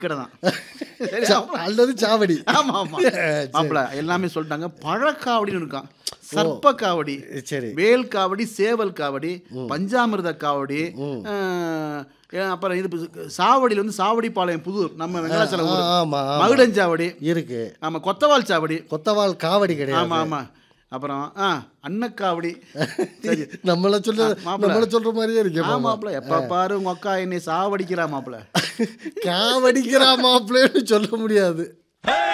கடை தான் சரி சா- அல்லது சாவடி ஆமா ஆமா மாப்பிள எல்லாமே சொல்லிட்டாங்க பழக்காவடின்னு இருக்கான் சர்ப்ப காவடி சரி வேல் காவடி சேவல் காவடி பஞ்சாமிர்த காவடி அஹ், ஏன் அப்புறம் இது பு- சாவடியில் வந்து சாவடி பாளையம் புதூர் நம்ம வெங்கடாச்சலம் ஊர் ஆ, ஆமா ஆமா மகுடஞ்சாவடி இருக்கு நம்ம கொத்தவால் சாவடி கொத்தவால் காவடி ஆமா கிடையாது ஆமா அப்புறம் ஆ அன்னக்காவடி சரி நம்மள சொல்ல மாப்பிள. நம்மள சொல்ற மாதிரியே இருக்கு மாமா. ஆமாப்ல எப்ப பாரு உங்க அக்கா என்னை சாவடிக்கிறா மாப்பிள காவடிக்கிறா மாப்பிள்ளைன்னு சொல்ல முடியாது